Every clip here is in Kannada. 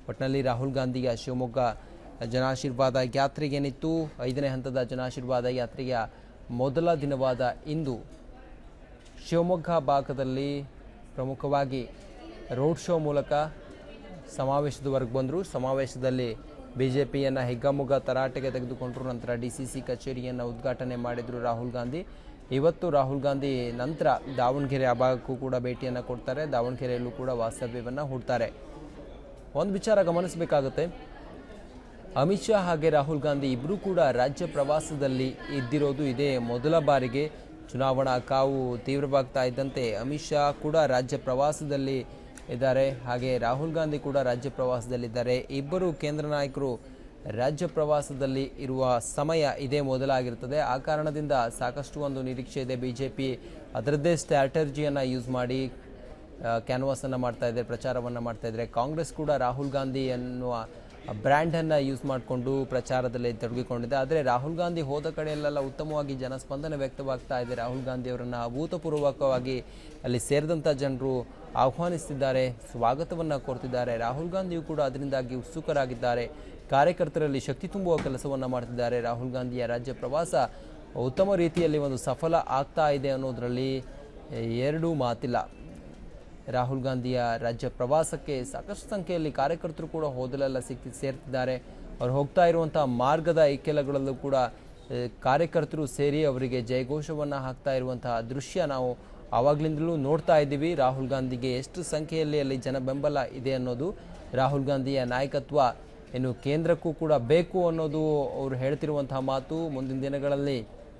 ಒಟ್ಟಿನಲ್ಲಿ ರಾಹುಲ್ ಗಾಂಧಿಯ ಶಿವಮೊಗ್ಗ ಜನಾಶೀರ್ವಾದ ಯಾತ್ರೆಗೇನಿತ್ತು ಐದನೇ ಹಂತದ ಜನಾಶೀರ್ವಾದ ಯಾತ್ರೆಯ ಮೊದಲ ದಿನವಾದ ಇಂದು ಶಿವಮೊಗ್ಗ ಭಾಗದಲ್ಲಿ ಪ್ರಮುಖವಾಗಿ ರೋಡ್ ಶೋ ಮೂಲಕ ಸಮಾವೇಶದವರೆಗೆ ಬಂದರು ಸಮಾವೇಶದಲ್ಲಿ ಬಿ ಜೆ ಪಿಯನ್ನು ಹಿಗ್ಗಾಮುಗ್ಗ ತರಾಟೆಗೆ ತೆಗೆದುಕೊಂಡರು ನಂತರ ಡಿ ಸಿ ಸಿ ಕಚೇರಿಯನ್ನು ಉದ್ಘಾಟನೆ ಮಾಡಿದರು ರಾಹುಲ್ ಗಾಂಧಿ ಇವತ್ತು ರಾಹುಲ್ ಗಾಂಧಿ ನಂತರ ದಾವಣಗೆರೆ ಆ ಭಾಗಕ್ಕೂ ಕೂಡ ಭೇಟಿಯನ್ನು ಕೊಡ್ತಾರೆ ದಾವಣಗೆರೆಯಲ್ಲೂ ಕೂಡ ವಾಸ್ತವ್ಯವನ್ನು ಹೂಡ್ತಾರೆ ಒಂದು ವಿಚಾರ ಗಮನಿಸಬೇಕಾಗುತ್ತೆ ಅಮಿತ್ ಶಾ ಹಾಗೆ ರಾಹುಲ್ ಗಾಂಧಿ ಇಬ್ಬರೂ ಕೂಡ ರಾಜ್ಯ ಪ್ರವಾಸದಲ್ಲಿ ಇದ್ದಿರೋದು ಇದೇ ಮೊದಲ ಬಾರಿಗೆ ಚುನಾವಣಾ ಕಾವು ತೀವ್ರವಾಗ್ತಾ ಇದ್ದಂತೆ ಅಮಿತ್ ಶಾ ಕೂಡ ರಾಜ್ಯ ಪ್ರವಾಸದಲ್ಲಿ ಇದ್ದಾರೆ ಹಾಗೆ ರಾಹುಲ್ ಗಾಂಧಿ ಕೂಡ ರಾಜ್ಯ ಪ್ರವಾಸದಲ್ಲಿದ್ದಾರೆ ಇಬ್ಬರು ಕೇಂದ್ರ ನಾಯಕರು ರಾಜ್ಯ ಪ್ರವಾಸದಲ್ಲಿ ಇರುವ ಸಮಯ ಇದೇ ಮೊದಲಾಗಿರ್ತದೆ ಆ ಕಾರಣದಿಂದ ಸಾಕಷ್ಟು ಒಂದು ನಿರೀಕ್ಷೆ ಇದೆ ಬಿ ಜೆ ಪಿ ಅದರದ್ದೇ ಸ್ಟ್ರಾಟರ್ಜಿಯನ್ನು ಯೂಸ್ ಮಾಡಿ ಕ್ಯಾನ್ವಾಸನ್ನು ಮಾಡ್ತಾ ಇದೆ ಪ್ರಚಾರವನ್ನು ಮಾಡ್ತಾ ಇದ್ದಾರೆ ಕಾಂಗ್ರೆಸ್ ಕೂಡ ರಾಹುಲ್ ಗಾಂಧಿ ಎನ್ನುವ ಬ್ರ್ಯಾಂಡನ್ನು ಯೂಸ್ ಮಾಡಿಕೊಂಡು ಪ್ರಚಾರದಲ್ಲಿ ತೊಡಗಿಕೊಂಡಿದೆ ಆದರೆ ರಾಹುಲ್ ಗಾಂಧಿ ಹೋದ ಕಡೆಯಲ್ಲೆಲ್ಲ ಉತ್ತಮವಾಗಿ ಜನಸ್ಪಂದನೆ ವ್ಯಕ್ತವಾಗ್ತಾ ಇದೆ ರಾಹುಲ್ ಗಾಂಧಿ ಅವರನ್ನು ಅಭೂತಪೂರ್ವಕವಾಗಿ ಅಲ್ಲಿ ಸೇರಿದಂಥ ಜನರು ಆಹ್ವಾನಿಸ್ತಿದ್ದಾರೆ ಸ್ವಾಗತವನ್ನು ಕೋರ್ತಿದ್ದಾರೆ ರಾಹುಲ್ ಗಾಂಧಿಯು ಕೂಡ ಅದರಿಂದಾಗಿ ಉತ್ಸುಕರಾಗಿದ್ದಾರೆ ಕಾರ್ಯಕರ್ತರಲ್ಲಿ ಶಕ್ತಿ ತುಂಬುವ ಕೆಲಸವನ್ನು ಮಾಡ್ತಿದ್ದಾರೆ ರಾಹುಲ್ ಗಾಂಧಿಯ ರಾಜ್ಯ ಪ್ರವಾಸ ಉತ್ತಮ ರೀತಿಯಲ್ಲಿ ಒಂದು ಸಫಲ ಆಗ್ತಾ ಇದೆ ಅನ್ನೋದರಲ್ಲಿ ಎರಡೂ ಮಾತಿಲ್ಲ ರಾಹುಲ್ ಗಾಂಧಿಯ ರಾಜ್ಯ ಪ್ರವಾಸಕ್ಕೆ ಸಾಕಷ್ಟು ಸಂಖ್ಯೆಯಲ್ಲಿ ಕಾರ್ಯಕರ್ತರು ಕೂಡ ಹೋದಲೆಲ್ಲ ಸಿಕ್ಕಿ ಸೇರ್ತಿದ್ದಾರೆ ಅವ್ರು ಹೋಗ್ತಾ ಇರುವಂಥ ಮಾರ್ಗದ ಇಕ್ಕೆಲಗಳಲ್ಲೂ ಕೂಡ ಆ, ಕಾರ್ಯಕರ್ತರು ಸೇರಿ ಅವರಿಗೆ ಜಯಘೋಷವನ್ನು ಹಾಕ್ತಾ ಇರುವಂತಹ ದೃಶ್ಯ ನಾವು ಆವಾಗಲಿಂದಲೂ ನೋಡ್ತಾ ಇದ್ದೀವಿ ರಾಹುಲ್ ಗಾಂಧಿಗೆ ಎಷ್ಟು ಸಂಖ್ಯೆಯಲ್ಲಿ ಅಲ್ಲಿ ಜನ ಬೆಂಬಲ ಇದೆ ಅನ್ನೋದು ರಾಹುಲ್ ಗಾಂಧಿಯ ನಾಯಕತ್ವ ಇನ್ನು ಕೇಂದ್ರಕ್ಕೂ ಕೂಡ ಬೇಕು ಅನ್ನೋದು ಅವರು ಹೇಳ್ತಿರುವಂತಹ ಮಾತು ಮುಂದಿನ ದಿನಗಳಲ್ಲಿ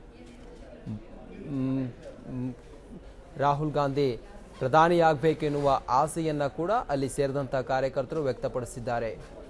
ಮ್, ಮ್, ರಾಹುಲ್ ಗಾಂಧಿ ಪ್ರಧಾನಿಯಾಗಬೇಕೆನ್ನುವ ಆಸೆಯನ್ನು ಕೂಡ ಅಲ್ಲಿ ಸೇರಿದಂಥ ಕಾರ್ಯಕರ್ತರು ವ್ಯಕ್ತಪಡಿಸಿದ್ದಾರೆ